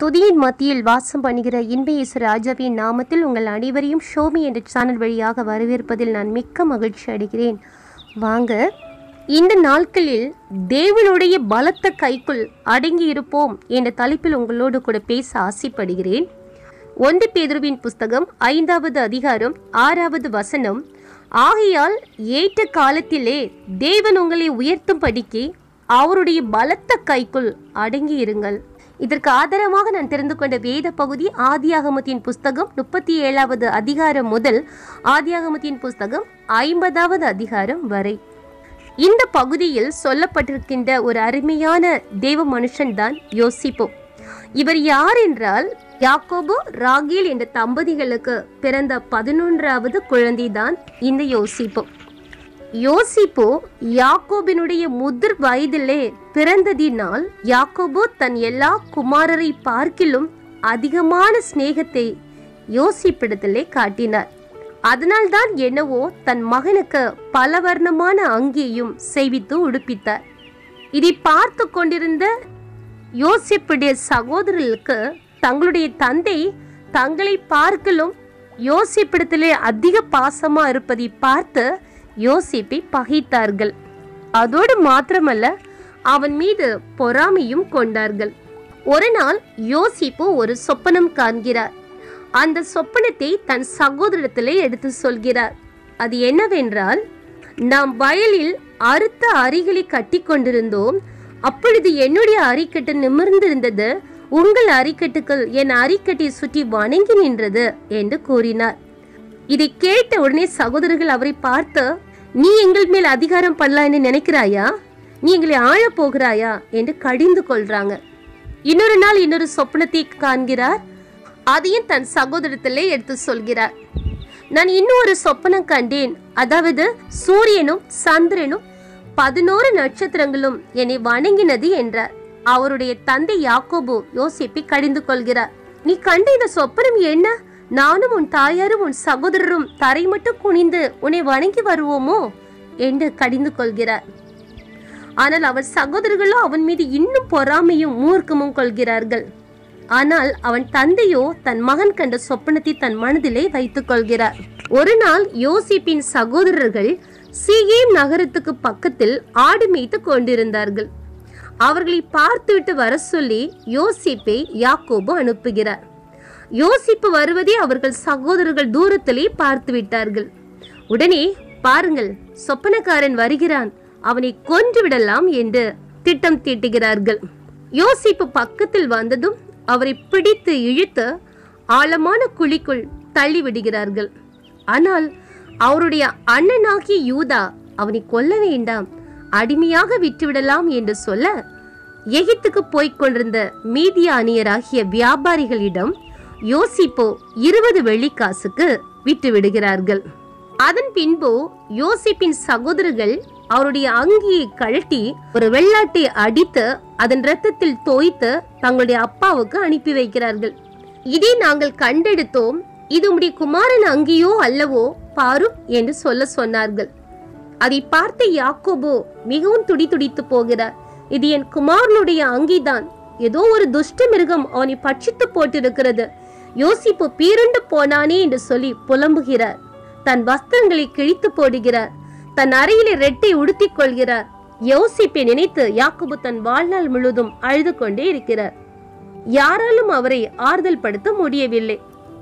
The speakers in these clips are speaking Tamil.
துதியின் மத்தியில் வாசம் பண்ணுகிற இன்ப இயேசு ராஜாவின் நாமத்தில் உங்கள் அனைவரையும் ஷோமி என்ற சேனல் வழியாக வரவேற்பதில் நான் மிக்க மகிழ்ச்சி அடைகிறேன் வாங்க இந்த நாட்களில் தேவனுடைய பலத்த கைக்குள் அடங்கி இருப்போம் என்ற தலைப்பில் உங்களோடு கூட பேச ஆசைப்படுகிறேன் ஒன்று பேதுருவின் புஸ்தகம் ஐந்தாவது அதிகாரம் ஆறாவது வசனம் ஆகையால் ஏற்ற காலத்திலே தேவன் உங்களை உயர்த்தும்படிக்கு அவருடைய பலத்த கைக்குள் அடங்கி இருங்கள் இதற்கு ஆதாரமாக நான் தெரிந்து கொண்ட வேத பகுதி ஆதியாகமத்தின் புஸ்தகம் முப்பத்தி ஏழாவது அதிகாரம் முதல் ஆதியாகமத்தின் புஸ்தகம் ஐம்பதாவது அதிகாரம் வரை இந்த பகுதியில் சொல்லப்பட்டிருக்கின்ற ஒரு அருமையான தேவ மனுஷன்தான் யோசிப்போ இவர் யார் என்றால் யாக்கோபு ராகேல் என்ற தம்பதிகளுக்கு பிறந்த பதினொன்றாவது குழந்தைதான் இந்த யோசிப்பு யோசிப்பு யாக்கோபினுடைய முதிர் வயதிலே பிறந்ததினால் யாக்கோபு தன் எல்லா குமாரரை பார்க்கிலும் அதிகமான சிநேகத்தை யோசிப்பிடத்திலே காட்டினார் அதனால்தான் என்னவோ தன் மகனுக்கு பலவர்ணமான அங்கியையும் செய்வித்து உடுப்பித்தார் இதை பார்த்து கொண்டிருந்த யோசிப்புடைய சகோதரர்களுக்கு தங்களுடைய தந்தை தங்களை பார்க்கலும் யோசிப்பிடத்திலே அதிக பாசமா இருப்பதை பார்த்து யோசிப்பை பகைத்தார்கள் அதோடு மாத்திரமல்ல அவன் மீது பொறாமையும் கொண்டார்கள் ஒரு நாள் யோசிப்பு ஒரு சொப்பனம் காண்கிறார் அந்த சொப்பனத்தை தன் சகோதரத்திலே எடுத்து சொல்கிறார் அது என்னவென்றால் நாம் வயலில் அறுத்த அரிகளை கட்டி கொண்டிருந்தோம் அப்பொழுது என்னுடைய அரிக்கட்டு நிமிர்ந்திருந்தது உங்கள் அரிக்கட்டுகள் என் அரிக்கட்டை சுற்றி வணங்கி நின்றது என்று கூறினார் இதை கேட்ட உடனே சகோதரர்கள் அவரை பார்த்து நீ எங்கள் மேல் அதிகாரம் பண்ணலான்னு நினைக்கிறாயா நீ எங்களை ஆழப் போகிறாயா என்று கடிந்து கொள்றாங்க இன்னொரு நாள் இன்னொரு சொப்பனத்தை காண்கிறார் அதையும் தன் சகோதரத்திலே எடுத்து சொல்கிறார் நான் இன்னும் ஒரு சொப்பனம் கண்டேன் அதாவது சூரியனும் சந்திரனும் பதினோரு நட்சத்திரங்களும் என்னை வணங்கினது என்றார் அவருடைய தந்தை யாக்கோபு யோசிப்பை கடிந்து கொள்கிறார் நீ கண்ட இந்த சொப்பனம் என்ன நானும் உன் தாயாரும் உன் சகோதரரும் தரை மட்டும் குனிந்து உன்னை வணங்கி வருவோமோ என்று கடிந்து கொள்கிறார் ஆனால் அவர் சகோதரர்களோ அவன் மீது இன்னும் பொறாமையும் மூர்க்கமும் கொள்கிறார்கள் ஆனால் அவன் தந்தையோ தன் மகன் கண்ட சொப்பனத்தை தன் மனதிலே வைத்துக் கொள்கிறார் ஒரு நாள் யோசிப்பின் சகோதரர்கள் சீகேம் நகரத்துக்கு பக்கத்தில் ஆடு மேய்த்து கொண்டிருந்தார்கள் அவர்களை பார்த்துவிட்டு வர சொல்லி யோசிப்பை யாக்கோபு அனுப்புகிறார் யோசிப்பு வருவதை அவர்கள் சகோதரர்கள் தூரத்திலே பார்த்து விட்டார்கள் உடனே பாருங்கள் சொப்பனக்காரன் வருகிறான் அவனை கொன்று விடலாம் என்று திட்டம் தீட்டுகிறார்கள் யோசிப்பு பக்கத்தில் வந்ததும் அவரை பிடித்து இழுத்து ஆழமான குழிக்குள் தள்ளி விடுகிறார்கள் ஆனால் அவருடைய அண்ணனாகிய யூதா அவனை கொல்ல வேண்டாம் அடிமையாக விட்டுவிடலாம் என்று சொல்ல எகிப்துக்கு போய்க் கொண்டிருந்த மீதிய அணியராகிய வியாபாரிகளிடம் யோசிப்போ இருபது வெள்ளிக்காசுக்கு விட்டு விடுகிறார்கள் அதன் பின்பு யோசிப்பின் சகோதரர்கள் அவருடைய அங்கியை கழட்டி ஒரு வெள்ளாட்டை அடித்து அதன் இரத்தத்தில் தோய்த்து தங்களுடைய அப்பாவுக்கு அனுப்பி வைக்கிறார்கள் இதை நாங்கள் கண்டெடுத்தோம் இது உம்முடைய குமாரன் அங்கியோ அல்லவோ பாரும் என்று சொல்ல சொன்னார்கள் அதை பார்த்த யாக்கோபோ மிகவும் துடி துடித்து போகிறார் இது என் குமாரனுடைய அங்கிதான் ஏதோ ஒரு துஷ்ட மிருகம் அவனை பட்சித்து போட்டிருக்கிறது யோசிப்பு பீருண்டு போனானே என்று சொல்லி புலம்புகிறார் தன் வஸ்திரங்களை கிழித்து போடுகிறார் தன் அறையிலே ரெட்டை உடுத்திக் கொள்கிறார் யோசிப்பை நினைத்து யாக்கோபு தன் வாழ்நாள் முழுவதும் அழுது கொண்டே இருக்கிறார் யாராலும் அவரை ஆறுதல் படுத்த முடியவில்லை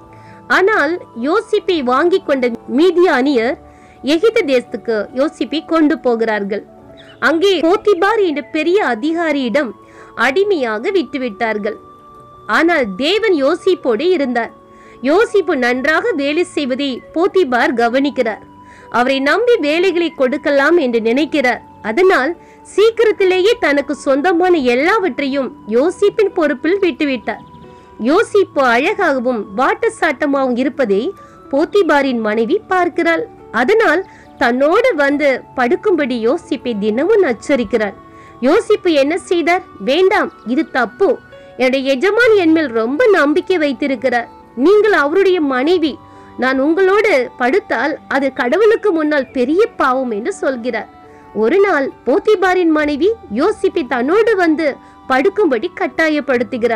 ஆனால் யோசிப்பை வாங்கி கொண்ட மீதிய அணியர் எகிப்து தேசத்துக்கு யோசிப்பை கொண்டு போகிறார்கள் அங்கே போத்திபார் என்ற பெரிய அதிகாரியிடம் அடிமையாக விட்டுவிட்டார்கள் ஆனால் தேவன் யோசிப்போடு இருந்தார் யோசிப்பு நன்றாக வேலை செய்வதை போத்திபார் கவனிக்கிறார் அவரை நம்பி வேலைகளை கொடுக்கலாம் என்று நினைக்கிறார் அதனால் சீக்கிரத்திலேயே தனக்கு சொந்தமான எல்லாவற்றையும் யோசிப்பின் பொறுப்பில் விட்டுவிட்டார் யோசிப்பு அழகாகவும் வாட்டசாட்டமாகவும் இருப்பதை போத்திபாரின் மனைவி பார்க்கிறாள் அதனால் தன்னோடு வந்து படுக்கும்படி யோசிப்பை தினமும் நச்சரிக்கிறார் யோசிப்பு என்ன செய்தார் வேண்டாம் இது தப்பு என்னுடைய எஜமான் என் மேல் ரொம்ப நம்பிக்கை வைத்திருக்கிறார் நீங்கள் அவருடைய மனைவி நான் உங்களோடு படுத்தால் அது கடவுளுக்கு முன்னால் பெரிய பாவம் என்று சொல்கிறார் ஒரு நாள் போத்திபாரின் மனைவி யோசிப்பை தன்னோடு வந்து படுக்கும்படி கட்டாயப்படுத்துகிறாள்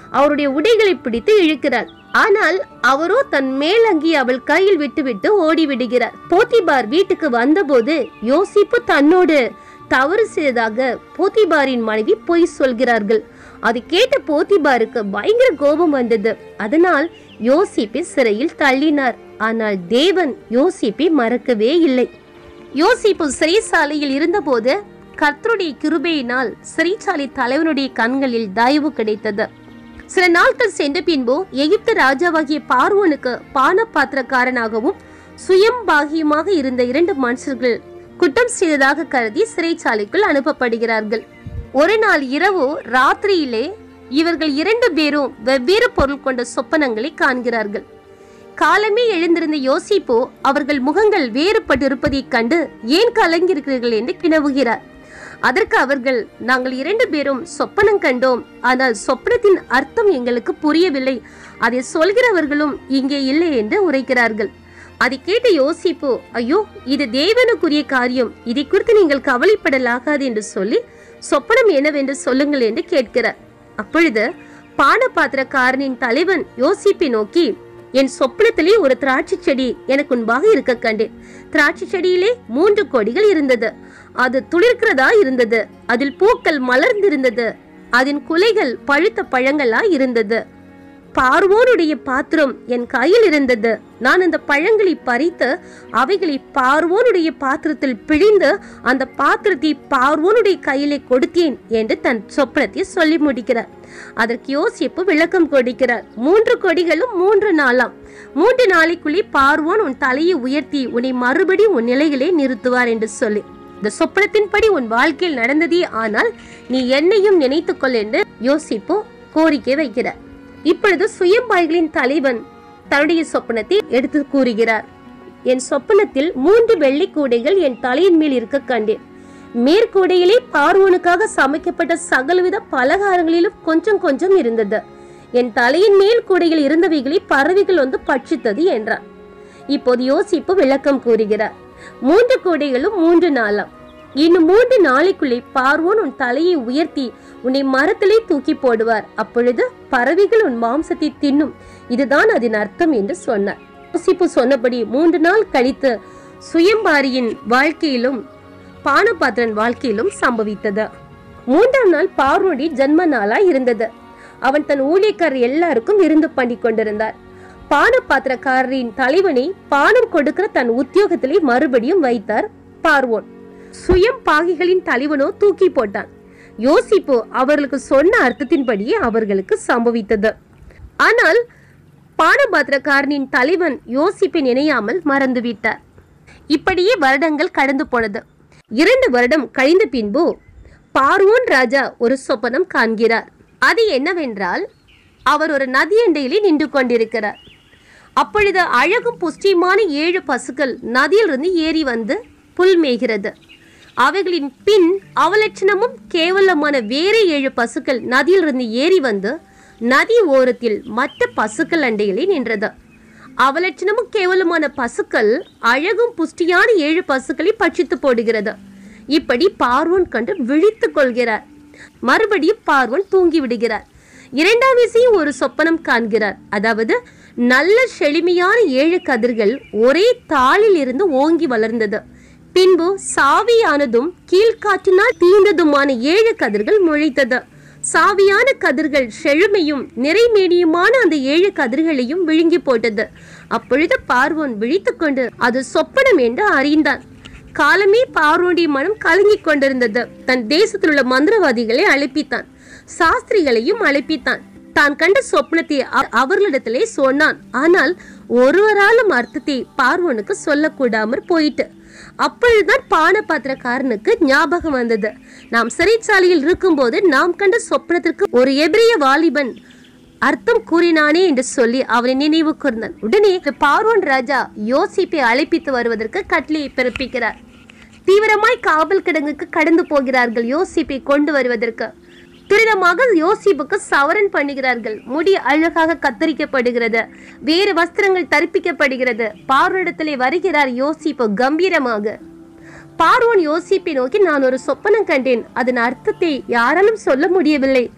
அவருடைய உடைகளை பிடித்து இழுக்கிறார் ஆனால் அவரோ தன் மேலங்கி அவள் கையில் விட்டுவிட்டு ஓடி விடுகிறார் போத்திபார் வீட்டுக்கு வந்தபோது யோசிப்பு தன்னோடு தவறு செய்ததாக போத்திபாரின் மனைவி பொய் சொல்கிறார்கள் அது கேட்ட போத்திபாருக்கு பயங்கர கோபம் வந்தது அதனால் யோசிப்பை சிறையில் தள்ளினார் ஆனால் தேவன் யோசிப்பை மறக்கவே இல்லை யோசிப்பு சிறைசாலையில் இருந்தபோது கர்த்தருடைய கிருபையினால் சிறைச்சாலை தலைவனுடைய கண்களில் தயவு கிடைத்தது சில நாட்கள் சென்ற பின்பு எகிப்து ராஜாவாகிய பார்வோனுக்கு பான பாத்திரக்காரனாகவும் சுயம்பாகியமாக இருந்த இரண்டு மனுஷர்கள் குற்றம் செய்ததாக கருதி சிறைச்சாலைக்குள் அனுப்பப்படுகிறார்கள் ஒரு நாள் இரவு ராத்திரியிலே இவர்கள் இரண்டு பேரும் வெவ்வேறு பொருள் கொண்ட சொப்பனங்களை காண்கிறார்கள் காலமே எழுந்திருந்த யோசிப்போ அவர்கள் முகங்கள் வேறுபட்டிருப்பதைக் கண்டு ஏன் கலங்கியிருக்கிறீர்கள் என்று கிணவுகிறார் அதற்கு அவர்கள் நாங்கள் இரண்டு பேரும் சொப்பனம் கண்டோம் ஆனால் சொப்பனத்தின் அர்த்தம் எங்களுக்கு புரியவில்லை அதை சொல்கிறவர்களும் இங்கே இல்லை என்று உரைக்கிறார்கள் அதை கேட்ட யோசிப்போ ஐயோ இது தேவனுக்குரிய காரியம் இதை குறித்து நீங்கள் கவலைப்படலாகாது என்று சொல்லி சொப்பனம் என்னவென்று சொல்லுங்கள் என்று கேட்கிறார் அப்பொழுது பானபாத்திரக்காரனின் தலைவன் யோசிப்பை நோக்கி என் சொப்பனத்திலே ஒரு திராட்சை செடி எனக்கு முன்பாக இருக்க கண்டேன் திராட்சை செடியிலே மூன்று கொடிகள் இருந்தது அது துளிர்க்கிறதா இருந்தது அதில் பூக்கள் மலர்ந்திருந்தது அதன் குலைகள் பழுத்த பழங்களா இருந்தது பார்வோனுடைய பாத்திரம் என் கையில் இருந்தது நான் அந்த பழங்களை பறித்து அவைகளை பார்வோனுடைய பாத்திரத்தில் பிழிந்து அந்த பாத்திரத்தை பார்வோனுடைய கையிலே கொடுத்தேன் என்று தன் சொப்பனத்தை சொல்லி முடிக்கிறார் அதற்கு யோசிப்பு விளக்கம் கொடுக்கிறார் மூன்று கொடிகளும் மூன்று நாளாம் மூன்று நாளைக்குள்ளே பார்வோன் உன் தலையை உயர்த்தி உன்னை மறுபடி உன் நிலைகளே நிறுத்துவார் என்று சொல்லி இந்த சொப்பனத்தின்படி உன் வாழ்க்கையில் நடந்ததே ஆனால் நீ என்னையும் நினைத்துக்கொள் என்று யோசிப்பு கோரிக்கை வைக்கிறார் இப்பொழுது சுயம்பாய்களின் தலைவன் தன்னுடைய சொப்பனத்தை எடுத்து கூறுகிறார் என் சொப்பனத்தில் மூன்று வெள்ளி கூடைகள் என் தலையின் மேல் இருக்க கண்டேன் மேற்கூடையிலே பார்வோனுக்காக சமைக்கப்பட்ட சகலவித பலகாரங்களிலும் கொஞ்சம் கொஞ்சம் இருந்தது என் தலையின் மேல் கூடையில் இருந்தவைகளை பறவைகள் வந்து பட்சித்தது என்றார் இப்போது யோசிப்பு விளக்கம் கூறுகிறார் மூன்று கூடைகளும் மூன்று நாளாம் இன்னும் மூன்று நாளைக்குள்ளே பார்வோன் உன் தலையை உயர்த்தி உன்னை மரத்திலே தூக்கி போடுவார் அப்பொழுது பறவைகள் உன் மாம்சத்தை தின்னும் இதுதான் அதன் அர்த்தம் என்று சொன்னார் யோசிப்பு சொன்னபடி மூன்று நாள் கழித்து சுயம்பாரியின் வாழ்க்கையிலும் பானபாத்திரன் வாழ்க்கையிலும் சம்பவித்தது மூன்றாம் நாள் பார்வோடி ஜன்ம நாளா இருந்தது அவன் தன் ஊழியக்காரர் எல்லாருக்கும் விருந்து பண்ணி கொண்டிருந்தார் பானபாத்திரக்காரரின் தலைவனை பானம் கொடுக்கிற தன் உத்தியோகத்திலே மறுபடியும் வைத்தார் பார்வோன் சுயம் பாகிகளின் தலைவனோ தூக்கி போட்டான் யோசிப்பு அவர்களுக்கு சொன்ன அர்த்தத்தின்படியே அவர்களுக்கு சம்பவித்தது ஆனால் பானபாத்திரக்காரனின் தலைவன் யோசிப்பை நினையாமல் மறந்துவிட்டார் இப்படியே வருடங்கள் கடந்து போனது இரண்டு வருடம் கழிந்த பின்பு பார்வோன் ராஜா ஒரு சொப்பனம் காண்கிறார் அது என்னவென்றால் அவர் ஒரு நதியண்டையிலே நின்று கொண்டிருக்கிறார் அப்பொழுது அழகும் புஷ்டியுமான ஏழு பசுக்கள் நதியிலிருந்து ஏறி வந்து புல் மேய்கிறது அவைகளின் பின் அவலட்சணமும் கேவலமான வேறு ஏழு பசுக்கள் நதியிலிருந்து ஏறி வந்து நதி ஓரத்தில் மற்ற பசுக்கள் அண்டையிலே நின்றது அவலட்சணமும் கேவலமான பசுக்கள் அழகும் புஷ்டியான ஏழு பசுக்களை பட்சித்து போடுகிறது இப்படி பார்வோன் கண்டு விழித்துக் கொள்கிறார் மறுபடியும் பார்வோன் தூங்கி விடுகிறார் இரண்டாம் விசையும் ஒரு சொப்பனம் காண்கிறார் அதாவது நல்ல செழுமையான ஏழு கதிர்கள் ஒரே தாளில் இருந்து ஓங்கி வளர்ந்தது பின்பு சாவியானதும் கீழ்காற்றினால் தீர்ந்ததுமான ஏழு கதிர்கள் முளைத்தது சாவியான கதிர்கள் செழுமையும் நிறைமேனியுமான அந்த ஏழு கதிர்களையும் விழுங்கி போட்டது அப்பொழுது பார்வோன் விழித்துக்கொண்டு அது சொப்பனம் என்று அறிந்தான் காலமே பார்வோனுடைய மனம் கலங்கிக் கொண்டிருந்தது தன் தேசத்தில் உள்ள மந்திரவாதிகளை அழைப்பித்தான் சாஸ்திரிகளையும் அழைப்பித்தான் தான் கண்ட சொப்னத்தை அ- அவர்களிடத்திலே சொன்னான் ஆனால் ஒருவராலும் அர்த்தத்தை பார்வோனுக்கு சொல்லக்கூடாமற் போயிட்டு அப்பொழுதுதான் பானபாத்திரக்காரனுக்கு ஞாபகம் வந்தது நாம் சிறைச்சாலையில் இருக்கும்போது நாம் கண்ட சொப்னத்திற்கு ஒரு எபிரிய வாலிபன் அர்த்தம் கூறினானே என்று சொல்லி அவனை நினைவு கூர்ந்தான் உடனே பார்வோன் ராஜா யோசிப்பை அழைப்பித்து வருவதற்கு கட்டளையை பிறப்பிக்கிறார் தீவிரமாய் காவல் கிடங்குக்கு கடந்து போகிறார்கள் யோசிப்பை கொண்டு வருவதற்கு துரிதமாக யோசிப்புக்கு சவரன் பண்ணுகிறார்கள் முடி அழகாக கத்தரிக்கப்படுகிறது வேறு வஸ்திரங்கள் தரிப்பிக்கப்படுகிறது பார்வனிடத்திலே வருகிறார் யோசிப்பு கம்பீரமாக பார்வோன் யோசிப்பை நோக்கி நான் ஒரு சொப்பனம் கண்டேன் அதன் அர்த்தத்தை யாராலும் சொல்ல முடியவில்லை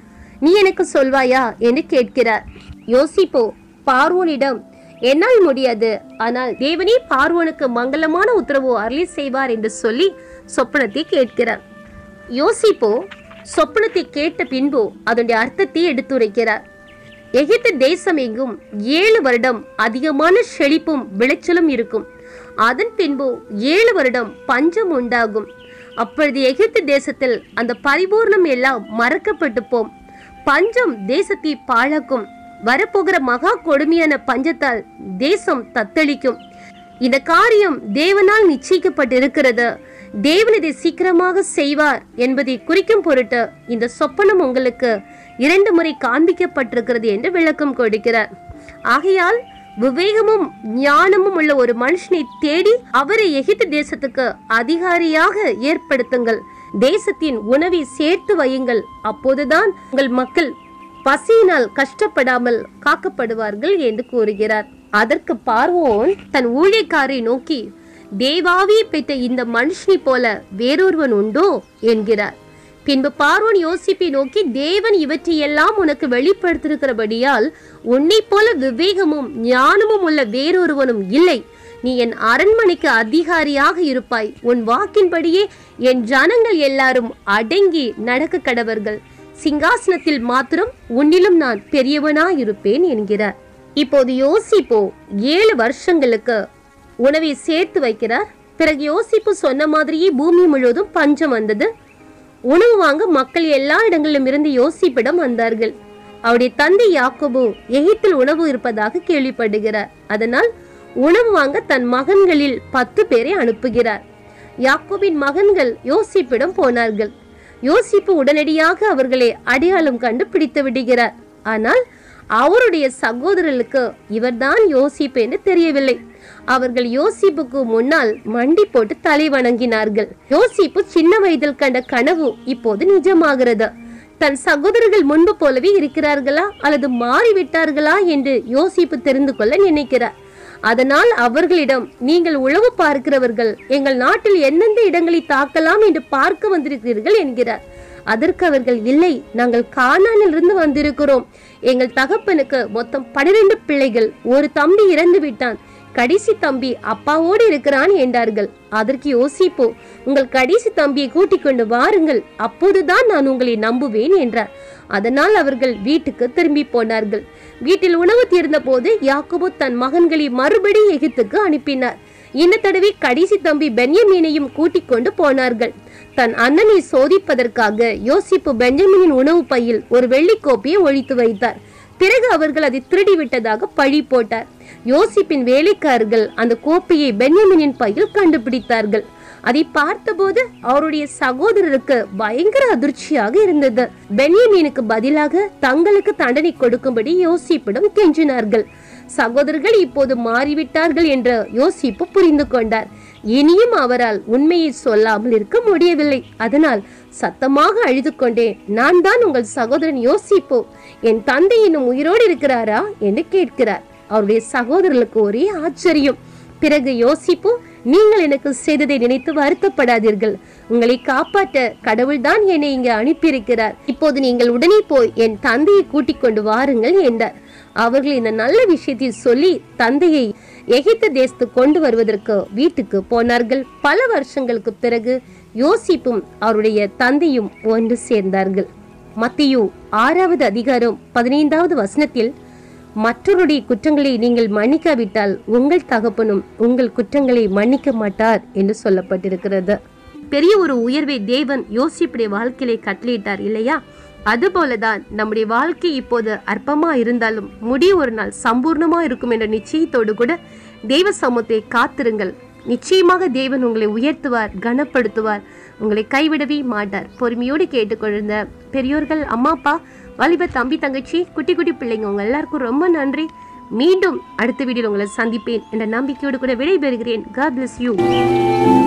நீ எனக்கு சொல்வாயா என்று கேட்கிறார் யோசிப்போ பார்வோனிடம் என்னால் முடியாது ஆனால் தேவனே பார்வோனுக்கு மங்களமான உத்தரவு அருளி செய்வார் என்று சொல்லி சொப்பனத்தை கேட்கிறார் யோசிப்போ சொப்பனத்தை கேட்ட பின்பு அதனுடைய அர்த்தத்தை எடுத்துரைக்கிறார் எகிப்து தேசம் எங்கும் ஏழு வருடம் அதிகமான செழிப்பும் விளைச்சலும் இருக்கும் அதன் பின்பு ஏழு வருடம் பஞ்சம் உண்டாகும் அப்பொழுது எகிப்து தேசத்தில் அந்த பரிபூர்ணம் எல்லாம் மறக்கப்பட்டு போம் பஞ்சம் தேசத்தை பாழாக்கும் வரப்போகிற மகா கொடுமையான பஞ்சத்தால் தேசம் தத்தளிக்கும் இந்த காரியம் தேவனால் நிச்சயிக்கப்பட்டிருக்கிறது தேவன் இதை சீக்கிரமாக செய்வார் என்பதை குறிக்கும் பொருட்டு இந்த சொப்பனம் உங்களுக்கு இரண்டு முறை காண்பிக்கப்பட்டிருக்கிறது என்று விளக்கம் கொடுக்கிறார் ஆகையால் விவேகமும் ஞானமும் உள்ள ஒரு மனுஷனை தேடி அவரை எகிப்து தேசத்துக்கு அதிகாரியாக ஏற்படுத்துங்கள் தேசத்தின் உணவை சேர்த்து வையுங்கள் அப்போதுதான் உங்கள் மக்கள் பசியினால் கஷ்டப்படாமல் காக்கப்படுவார்கள் என்று கூறுகிறார் அதற்கு பார்வோன் தன் ஊழியக்காரை நோக்கி தேவாவி பெற்ற இந்த மனுஷனை போல வேறொருவன் உண்டோ என்கிறார் பின்பு பார்வோன் யோசிப்பை நோக்கி தேவன் இவற்றையெல்லாம் உனக்கு வெளிப்படுத்திருக்கிறபடியால் உன்னைப் போல விவேகமும் ஞானமும் உள்ள வேறொருவனும் இல்லை நீ என் அரண்மனைக்கு அதிகாரியாக இருப்பாய் உன் வாக்கின்படியே என் ஜனங்கள் எல்லாரும் அடங்கி நடக்க கடவர்கள் சிங்காசனத்தில் மாத்திரம் உன்னிலும் நான் பெரியவனாயிருப்பேன் என்கிறார் இப்போது யோசிப்போ ஏழு வருஷங்களுக்கு உணவை சேர்த்து வைக்கிறார் பிறகு யோசிப்பு சொன்ன மாதிரியே பூமி முழுவதும் பஞ்சம் வந்தது உணவு வாங்க மக்கள் எல்லா இடங்களிலும் இருந்து யோசிப்பிடம் வந்தார்கள் அவருடைய தந்தை யாக்கோபு எகிப்தில் உணவு இருப்பதாக கேள்விப்படுகிறார் அதனால் உணவு வாங்க தன் மகன்களில் பத்து பேரை அனுப்புகிறார் யாக்கோபின் மகன்கள் யோசிப்பிடம் போனார்கள் யோசிப்பு உடனடியாக அவர்களை அடையாளம் கண்டு பிடித்து விடுகிறார் ஆனால் அவருடைய சகோதரர்களுக்கு இவர்தான் யோசிப்பு என்று தெரியவில்லை அவர்கள் யோசிப்புக்கு முன்னால் மண்டி போட்டு தலை வணங்கினார்கள் யோசிப்பு சின்ன வயதில் கண்ட கனவு இப்போது நிஜமாகிறது தன் சகோதரர்கள் முன்பு போலவே இருக்கிறார்களா அல்லது மாறிவிட்டார்களா என்று யோசிப்பு தெரிந்து கொள்ள நினைக்கிறார் அதனால் அவர்களிடம் நீங்கள் உழவு பார்க்கிறவர்கள் எங்கள் நாட்டில் எந்தெந்த இடங்களை தாக்கலாம் என்று பார்க்க வந்திருக்கிறீர்கள் என்கிறார் அதற்கு அவர்கள் இல்லை நாங்கள் கானானிலிருந்து வந்திருக்கிறோம் எங்கள் தகப்பனுக்கு மொத்தம் பன்னிரண்டு பிள்ளைகள் ஒரு தம்பி இறந்து விட்டான் கடைசி தம்பி அப்பாவோடு இருக்கிறான் என்றார்கள் அதற்கு யோசிப்போ உங்கள் கடைசி தம்பியை கூட்டிக் கொண்டு வாருங்கள் அப்போதுதான் நான் உங்களை நம்புவேன் என்றார் அதனால் அவர்கள் வீட்டுக்கு திரும்பி போனார்கள் வீட்டில் உணவு தீர்ந்த போது யாக்கோபு தன் மகன்களை மறுபடி எகிப்துக்கு அனுப்பினார் இந்த தடவை கடைசி தம்பி பென்யமீனையும் கூட்டிக் கொண்டு போனார்கள் தன் அண்ணனை சோதிப்பதற்காக யோசிப்பு பெஞ்சமினின் உணவு பையில் ஒரு வெள்ளிக்கோப்பையை ஒழித்து வைத்தார் பிறகு அவர்கள் அதை திருடி விட்டதாக பழி போட்டார் யோசிப்பின் வேலைக்காரர்கள் அந்த கோப்பையை பென்யமினின் பையில் கண்டுபிடித்தார்கள் அதை பார்த்தபோது அவருடைய சகோதரருக்கு பயங்கர அதிர்ச்சியாக இருந்தது பென்யமீனுக்கு பதிலாக தங்களுக்கு தண்டனை கொடுக்கும்படி யோசிப்பிடம் கெஞ்சினார்கள் சகோதரர்கள் இப்போது மாறிவிட்டார்கள் என்ற யோசிப்பு புரிந்து கொண்டார் இனியும் அவரால் உண்மையை சொல்லாமல் இருக்க முடியவில்லை அதனால் சத்தமாக அழுது கொண்டே நான் தான் உங்கள் சகோதரன் யோசிப்போ என் தந்தை இன்னும் உயிரோடு இருக்கிறாரா என்று கேட்கிறார் அவருடைய சகோதரர்களுக்கு ஒரே ஆச்சரியம் பிறகு யோசிப்போ நீங்கள் எனக்கு செய்ததை நினைத்து வருத்தப்படாதீர்கள் உங்களை காப்பாற்ற கடவுள்தான் என்னை இங்கு அனுப்பியிருக்கிறார் இப்போது நீங்கள் உடனே போய் என் தந்தையை கூட்டிக் கொண்டு வாருங்கள் என்றார் அவர்கள் இந்த நல்ல விஷயத்தை சொல்லி தந்தையை எகிப்து தேசத்துக்கு கொண்டு வருவதற்கு வீட்டுக்கு போனார்கள் பல வருஷங்களுக்கு பிறகு யோசிப்பும் அவருடைய தந்தையும் ஒன்று சேர்ந்தார்கள் மத்தியு ஆறாவது அதிகாரம் பதினைந்தாவது வசனத்தில் மற்றவருடைய குற்றங்களை நீங்கள் மன்னிக்காவிட்டால் உங்கள் தகப்பனும் உங்கள் குற்றங்களை மன்னிக்க மாட்டார் என்று சொல்லப்பட்டிருக்கிறது பெரிய ஒரு உயர்வை தேவன் யோசிப்புடைய வாழ்க்கையிலே கட்டளையிட்டார் இல்லையா அதுபோலதான் நம்முடைய வாழ்க்கை இப்போது அற்பமா இருந்தாலும் முடிவு ஒரு நாள் சம்பூர்ணமா இருக்கும் என்ற நிச்சயத்தோடு கூட தெய்வ சமூகத்தை காத்திருங்கள் நிச்சயமாக தேவன் உங்களை உயர்த்துவார் கனப்படுத்துவார் உங்களை கைவிடவே மாட்டார் பொறுமையோடு கேட்டுக்கொண்டிருந்த பெரியோர்கள் அம்மா அப்பா வாலிப தம்பி தங்கச்சி குட்டி குட்டி பிள்ளைங்க உங்க எல்லாருக்கும் ரொம்ப நன்றி மீண்டும் அடுத்த வீடியோவில் உங்களை சந்திப்பேன் என்ற நம்பிக்கையோடு கூட விடைபெறுகிறேன் God bless you